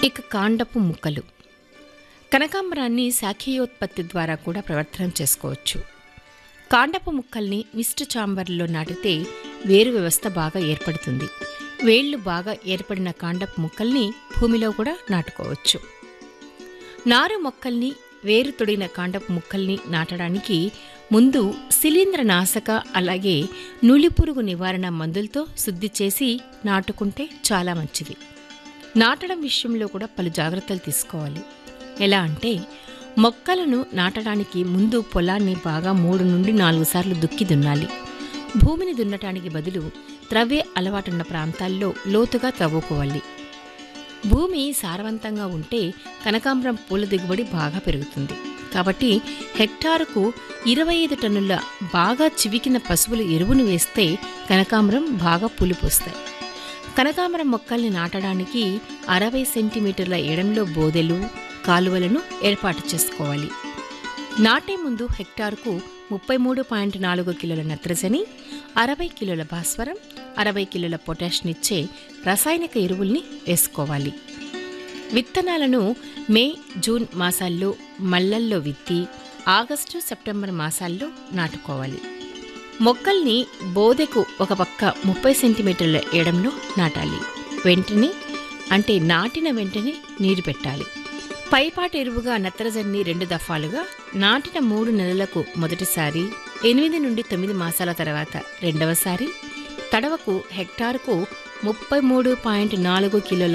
ఇక కాండపు ముక్కలు కనకాంబరాన్ని శాఖీయోత్పత్తి ద్వారా కూడా ప్రవర్తనం చేసుకోవచ్చు కాండపు ముక్కల్ని మిస్ట్ చాంబర్లో నాటితే వేరు వ్యవస్థ బాగా ఏర్పడుతుంది వేళ్లు బాగా ఏర్పడిన కాండపు ముక్కల్ని భూమిలో కూడా నాటుకోవచ్చు నారు మొక్కల్ని వేరు తొడిగిన కాండపు ముక్కల్ని నాటడానికి ముందు శిలీంద్ర నాశక అలాగే నులిపురుగు నివారణ మందులతో శుద్ధి చేసి నాటుకుంటే చాలా మంచిది నాటడం విషయంలో కూడా పలు జాగ్రత్తలు తీసుకోవాలి ఎలా అంటే మొక్కలను నాటడానికి ముందు పొలాన్ని బాగా మూడు నుండి నాలుగు సార్లు దుక్కి దున్నాలి భూమిని దున్నటానికి బదులు త్రవ్వే అలవాటున్న ప్రాంతాల్లో లోతుగా త్రవ్వుకోవాలి భూమి సారవంతంగా ఉంటే కనకాంబరం పూల దిగుబడి బాగా పెరుగుతుంది కాబట్టి హెక్టారుకు ఇరవై ఐదు టన్నుల బాగా చివికిన పశువుల ఎరువును వేస్తే కనకాంబరం బాగా పూలు పూస్తాయి కనకాంబరం మొక్కల్ని నాటడానికి అరవై సెంటీమీటర్ల ఎడంలో బోదెలు కాలువలను ఏర్పాటు చేసుకోవాలి నాటే ముందు హెక్టార్కు ముప్పై మూడు పాయింట్ నాలుగు కిలోల నత్రజని అరవై కిలోల భాస్వరం అరవై కిలోల పొటాష్నిచ్చే రసాయనిక ఎరువుల్ని వేసుకోవాలి విత్తనాలను మే జూన్ మాసాల్లో మల్లల్లో విత్తి ఆగస్టు సెప్టెంబర్ మాసాల్లో నాటుకోవాలి మొక్కల్ని బోదెకు ఒక పక్క ముప్పై సెంటీమీటర్ల ఎడంలో నాటాలి వెంటనే అంటే నాటిన వెంటనే నీరు పెట్టాలి పైపాటి ఎరువుగా నత్రజన్ని రెండు దఫాలుగా నాటిన మూడు నెలలకు మొదటిసారి ఎనిమిది నుండి తొమ్మిది మాసాల తర్వాత రెండవసారి తడవకు హెక్టారుకు ముప్పై మూడు పాయింట్ నాలుగు కిలోల